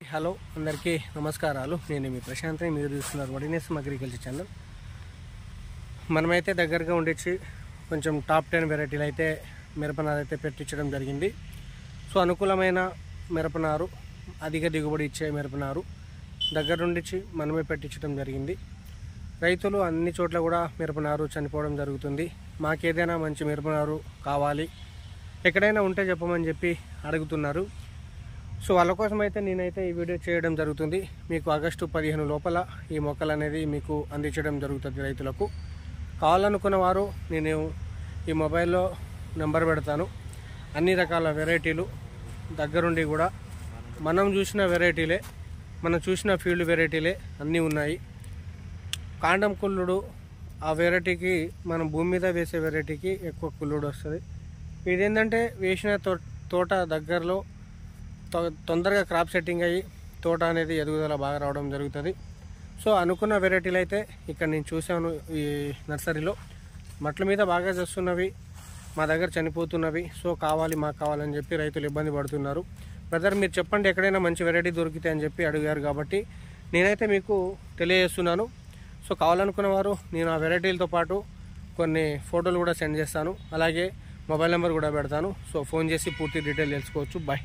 hello అందరికీ నమస్కారాలు నేను మీ ప్రశాంత్ని మీరు చూస్తున్నారు వడినేసం అగ్రికల్చర్ ఛానల్ మనమైతే దగ్గరగా ఉండొచ్చి కొంచెం టాప్ టెన్ వెరైటీలు అయితే మిరపనారు అయితే పెట్టించడం జరిగింది సో అనుకూలమైన మిరపనారు అధిక దిగుబడి ఇచ్చే మిరపనారు దగ్గర నుండి మనమే పెట్టించడం జరిగింది రైతులు అన్ని చోట్ల కూడా మిరపనారు చనిపోవడం జరుగుతుంది మాకేదైనా మంచి మిరపనారు కావాలి ఎక్కడైనా ఉంటే చెప్పమని చెప్పి అడుగుతున్నారు సో వాళ్ళ కోసం అయితే నేనైతే ఈ వీడియో చేయడం జరుగుతుంది మీకు ఆగస్టు పదిహేను లోపల ఈ మొక్కలు అనేది మీకు అందించడం జరుగుతుంది రైతులకు కావాలనుకున్న వారు నేను ఈ మొబైల్లో నెంబర్ పెడతాను అన్ని రకాల వెరైటీలు దగ్గరుండి కూడా మనం చూసిన వెరైటీలే మనం చూసిన ఫీల్డ్ వెరైటీలే అన్నీ ఉన్నాయి కాండం కుళ్ళుడు ఆ వెరైటీకి మనం భూమి మీద వేసే వెరైటీకి ఎక్కువ కుళ్ళుడు వస్తుంది ఇదేంటంటే వేసిన తో తోట దగ్గరలో తొ- తొందరగా క్రాప్ సెట్టింగ్ అయ్యి తోట అనేది ఎదుగుదల బాగా రావడం జరుగుతుంది సో అనుకున్న వెరైటీలు అయితే ఇక్కడ నేను చూశాను ఈ నర్సరీలో మట్ల మీద బాగా చేస్తున్నవి మా దగ్గర చనిపోతున్నవి సో కావాలి మాకు కావాలని చెప్పి రైతులు ఇబ్బంది పడుతున్నారు బ్రదర్ మీరు చెప్పండి ఎక్కడైనా మంచి వెరైటీ దొరికితే అని చెప్పి అడిగారు కాబట్టి నేనైతే మీకు తెలియజేస్తున్నాను సో కావాలనుకున్న వారు నేను ఆ వెరైటీలతో పాటు కొన్ని ఫోటోలు కూడా సెండ్ చేస్తాను అలాగే మొబైల్ నెంబర్ కూడా పెడతాను సో ఫోన్ చేసి పూర్తి డీటెయిల్ తెలుసుకోవచ్చు బాయ్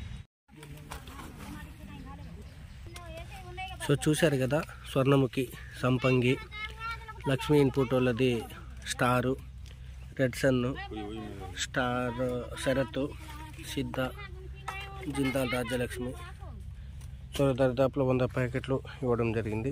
సో చూశారు కదా స్వర్ణముఖి సంపంగి లక్ష్మీ ఇన్పుట్ వాళ్ళది star red sun star Sarath Siddha Jindal Rajyalakshmi so దరిదాపులో వంద ప్యాకెట్లు ఇవ్వడం జరిగింది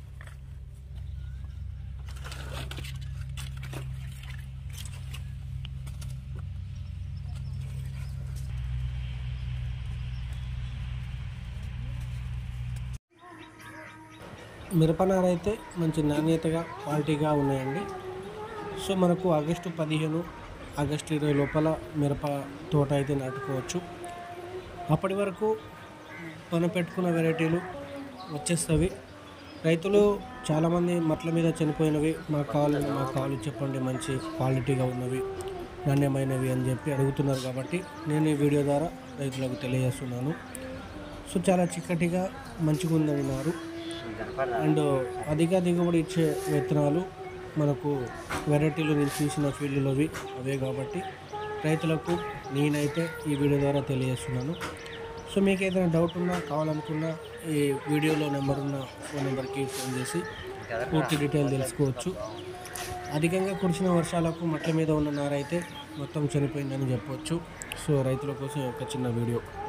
మిరపనార అయితే మంచి నాణ్యతగా క్వాలిటీగా ఉన్నాయండి సో మనకు ఆగస్టు పదిహేను ఆగస్టు ఇరవై లోపల మిరప తోట అయితే నాటుకోవచ్చు అప్పటి వరకు మనం పెట్టుకున్న వెరైటీలు వచ్చేస్తవి రైతులు చాలామంది మట్ల మీద చనిపోయినవి మాకు కావాలి మాకు కావాలి చెప్పండి మంచి క్వాలిటీగా ఉన్నవి నాణ్యమైనవి అని చెప్పి అడుగుతున్నారు కాబట్టి నేను ఈ వీడియో ద్వారా రైతులకు తెలియజేస్తున్నాను సో చాలా చిక్కటిగా మంచిగా ఉందని నారు అండ్ అధిక దిగుబడి ఇచ్చే విత్తనాలు మనకు వెరైటీలు నేను చూసిన ఫీల్డ్లోవి అవే కాబట్టి రైతులకు నేనైతే ఈ వీడియో ద్వారా తెలియజేస్తున్నాను సో మీకు ఏదైనా డౌట్ ఉన్నా కావాలనుకున్నా ఈ వీడియోలో నెంబర్ ఉన్న ఫోన్ నెంబర్కి ఫోన్ చేసి పూర్తి డీటెయిల్ తెలుసుకోవచ్చు అధికంగా కురిసిన వర్షాలకు మట్ల మీద ఉన్న నారైతే మొత్తం చనిపోయిందని చెప్పవచ్చు సో రైతుల కోసం ఒక చిన్న వీడియో